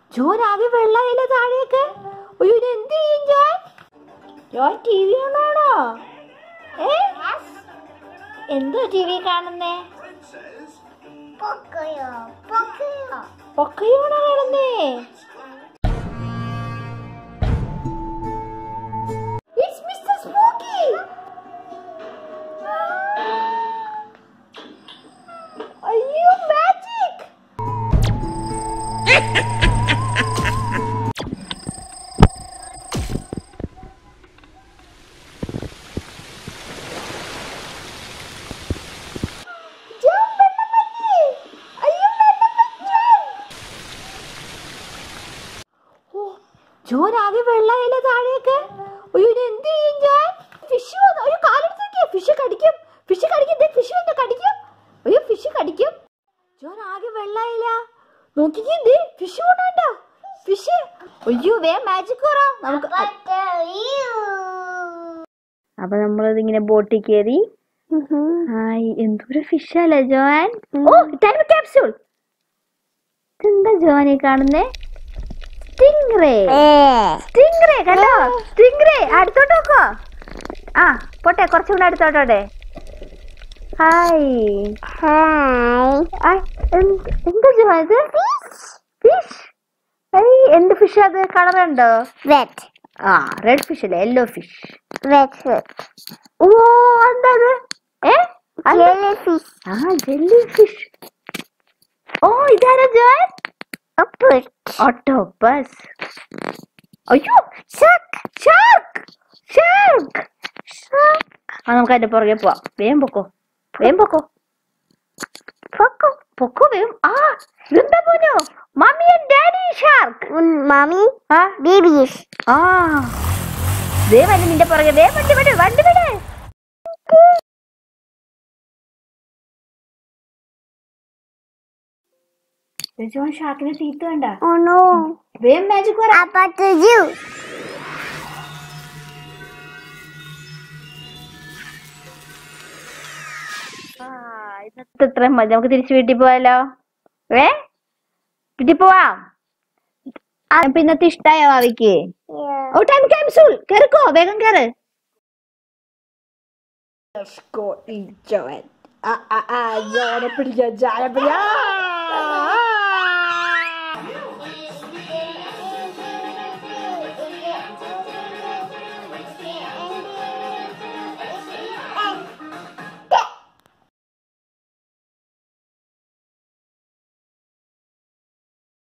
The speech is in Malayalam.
ജോൻ ആകെ വെള്ളയില്ല താഴേക്ക് അയ്യോ ഇത് എന്ത് ചെയ്യും ജോൻ ജോൻ ടി വി കാണാണോ ഏ എന്തോ ടി വി കാണുന്നേ പൊക്കയോ പൊക്കയോ പൊക്കയോണോ കാണുന്നേ It's Mr. Spooky! അയ്യോ മാജിക് ജോൻ ആകെ വെള്ളയില്ല താഴേക്ക് അയ്യോ ഇത് എന്ത് ചെയ്യും ജോൻ ഫിഷ് വന്നു അയ്യോ കാലെടുത്ത് നോക്കിയ ഫിഷ് കടിക്കും ഫിഷ് കടിക്കും ഫിഷ് എന്നെ കടിക്കും അയ്യോ ഫിഷ് കടിക്കും ജോൻ ആകെ വെള്ളയില്ല നോക്കിക്കേ ഫിഷ് കൊണ്ടോ ഫിഷ് അയ്യോ വേ മാജിക് പറ നമുക്ക് അപ്പൊ നമ്മളിതിങ്ങനെ ബോട്ടിൽ കയറി ഹായ് എന്തോരം ഫിഷ് അല്ലേ ജോൻ ഓ ടൈം ക്യാപ്സ്യൂൾ എന്താ ജോനെ കാണുന്നേ സ്റ്റിംഗ്രേ സ്റ്റിംഗ്രേ കണ്ടോ സ്റ്റിംഗ്രേ അടുത്തോട്ട് നോക്കോ ആ പോട്ടെ കുറച്ചുകൂടെ അടുത്തോട്ടെ ഹായ് ഹായ് എന്താ ജോ ഇത് ഫിഷ് എന്ത് ഫിഷ് അത് കളർ ഉണ്ടോ വെറ്റ് ആ റെഡ് ഫിഷ് അല്ലേ യെല്ലോ ഫിഷ് വെറ്റ് ഓ എന്താ അത് ഏ അത് ജെല്ലി ഫിഷ് ആ ജെല്ലി ഫിഷ് ഓ ഇതാരാ ജോൻ ഒപ്പുട്ട് ഒട്ടോപ്പസ് അയ്യോ ഷാർക്ക് ഷാർക്ക് ഷാർക്ക് ആ നമുക്ക് അതിന്റെ പുറകെ പോവാം വേഗം പൊക്കോ വേഗം പൊക്കോ പൊക്കോ പൊക്കോ വേഗം ആ ഇതെന്താ പോനോ mummy and daddy shark mummy ആ ബേബീസ് ആ ദേ വണ്ടി നിന്റെ പുറകെ ദേ വണ്ടി വിട് വണ്ടി വിട് ജോൺ ഷാർക്കിനെ തീർത്ത് വേണ്ട ഓ നോ വേഗം മാജിക് പറ അപ്പത്ത് യു ഇന്നത്തെ ഇത്രയും മതി നമുക്ക് തിരിച്ച് വീട്ടിൽ പോവാലോ ഏ വീട്ടിൽ പോവാം ആ, അപ്പൊ ഇന്നത്തെ ഇഷ്ടായോ ഭാവിക്ക് ഓ ടൈം ക്യാപ്സൂൾ കേറിക്കോ വേഗം കേറ് Let's go eat Joan. Ah, ah, ah, Joan, പിടിക്കാം, ജാന പിടിക്കാം.